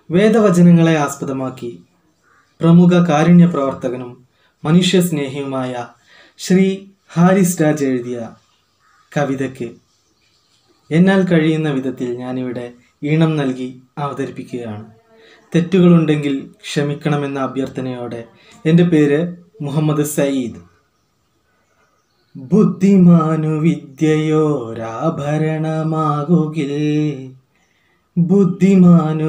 വേദവചനങ്ങളെ ആസ്പദമാക്കി പ്രമുഖ കാരുണ്യ പ്രവർത്തകനും മനുഷ്യസ്നേഹിയുമായ ശ്രീ ഹാരിസ് രാജ് എഴുതിയ കവിതയ്ക്ക് എന്നാൽ കഴിയുന്ന വിധത്തിൽ ഞാനിവിടെ ഈണം നൽകി അവതരിപ്പിക്കുകയാണ് തെറ്റുകളുണ്ടെങ്കിൽ ക്ഷമിക്കണമെന്ന അഭ്യർത്ഥനയോടെ എൻ്റെ പേര് മുഹമ്മദ് സയ്യിദ് ബുദ്ധിമാനു വിദ്യയോരാഭരണമാകുകിൽ ബുദ്ധിമാനു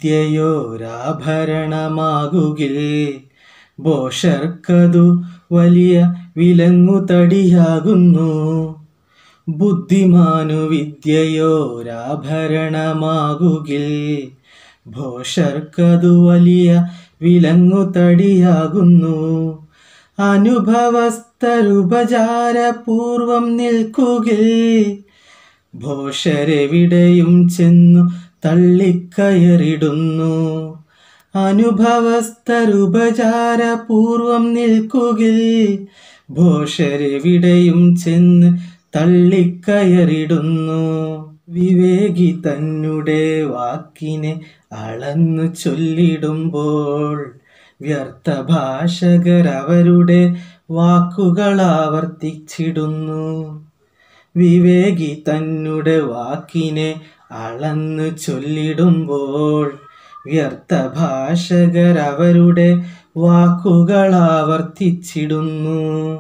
വിദ്യയോരാഭരണമാകുകിൽ ബോഷർക്കതു വലിയ വിലങ്ങുതടിയാകുന്നു ബുദ്ധിമാനു വിദ്യയോരാഭരണമാകുകിൽ ഭോഷർക്കതു വലിയ വിലങ്ങുതടിയാകുന്നു അനുഭവസ്ഥരുപചാരപൂർവം നിൽക്കുകിൽ ഭോഷരെവിടെയും ചെന്നു തള്ളിക്കയറിടുന്നു അനുഭവസ്ഥരുപചാരപൂർവം നിൽക്കുകിൽ ഭോഷരെവിടെയും ചെന്ന് തള്ളിക്കയറിടുന്നു വിവേകി തന്നെ വാക്കിനെ അളന്നു ചൊല്ലിടുമ്പോൾ വ്യർത്ഥ ഭാഷകർ അവരുടെ വാക്കുകൾ ആവർത്തിച്ചിടുന്നു വിവേകി തന്നെ വാക്കിനെ അളന്നു ചൊല്ലിടുമ്പോൾ വ്യർത്ഥ ഭാഷകർ അവരുടെ വാക്കുകൾ ആവർത്തിച്ചിടുന്നു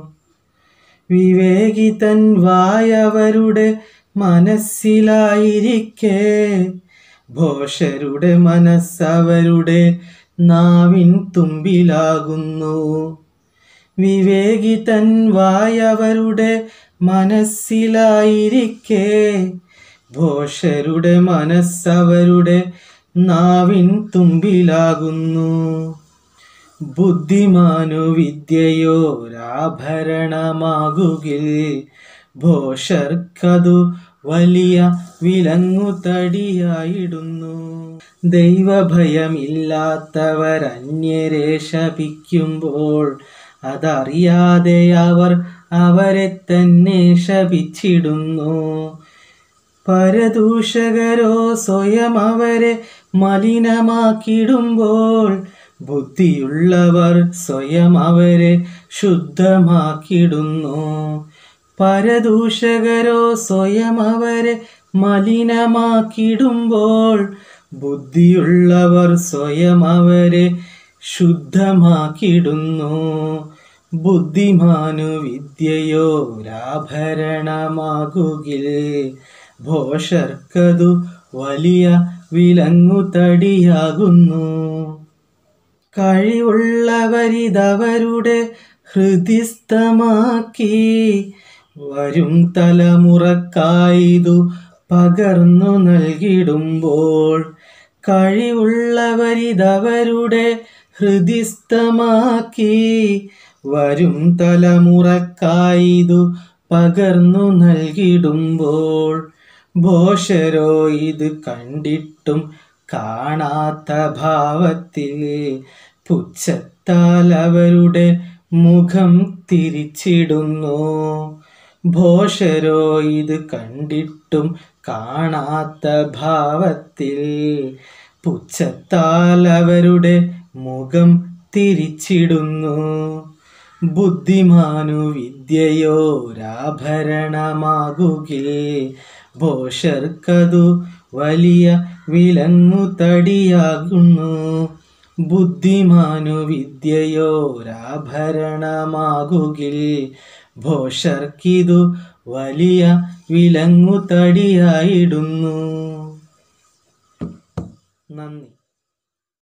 വിവേകി തൻ വായവരുടെ മനസ്സിലായിരിക്കെ ഭോഷരുടെ മനസ്സവരുടെ നാവിൻ തുമ്പിലാകുന്നു വിവേകി തൻ വായവരുടെ മനസ്സിലായിരിക്കെ ഭോഷരുടെ മനസ്സവരുടെ നാവിൻ തുമ്പിലാകുന്നു ബുദ്ധിമാനു വിദ്യയോരാഭരണമാകുകിൽ ഭോഷർക്കതു വലിയ വിലങ്ങുതടിയായിടുന്നു ദൈവഭയമില്ലാത്തവരന്യരെ ശപിക്കുമ്പോൾ അതറിയാതെ അവർ അവരെ തന്നെ ശപിച്ചിടുന്നു പരദൂഷകരോ സ്വയം അവരെ മലിനമാക്കിടുമ്പോൾ ബുദ്ധിയുള്ളവർ സ്വയം അവരെ ശുദ്ധമാക്കിടുന്നു പരദൂഷകരോ സ്വയം അവരെ മലിനമാക്കിടുമ്പോൾ ബുദ്ധിയുള്ളവർ സ്വയം അവരെ ശുദ്ധമാക്കിടുന്നു ബുദ്ധിമാനു വിദ്യയോരാഭരണമാകുകിൽ ഭോഷർക്കതു വലിയ വിലങ്ങുതടിയാകുന്നു കഴിവുള്ളവരിതവരുടെ ഹൃദിസ്ഥമാക്കി വരും തലമുറക്കായിതു പകർന്നു നൽകിടുമ്പോൾ കഴിവുള്ളവരിതവരുടെ ഹൃദിസ്ഥമാക്കി വരും തലമുറക്കായിതു പകർന്നു നൽകിടുമ്പോൾ ഭോഷരോ ഇത് കണ്ടിട്ടും കാണാത്ത ഭാവത്തിൽ പുച്ഛത്താൽ അവരുടെ മുഖം തിരിച്ചിടുന്നു ഭോഷരോ ഇത് കണ്ടിട്ടും കാണാത്ത ഭാവത്തിൽ പുച്ഛത്താൽ അവരുടെ മുഖം തിരിച്ചിടുന്നു ബുദ്ധിമാനു വിദ്യയോരാഭരണമാകുകിൽ ഭോഷർക്കതു വലിയ വിലങ്ങുതടിയാകുന്നു ബുദ്ധിമാനു വിദ്യയോരാഭരണമാകുകിൽ ഭോഷർക്കിതു വലിയ വിലങ്ങുതടിയായിടുന്നു നന്ദി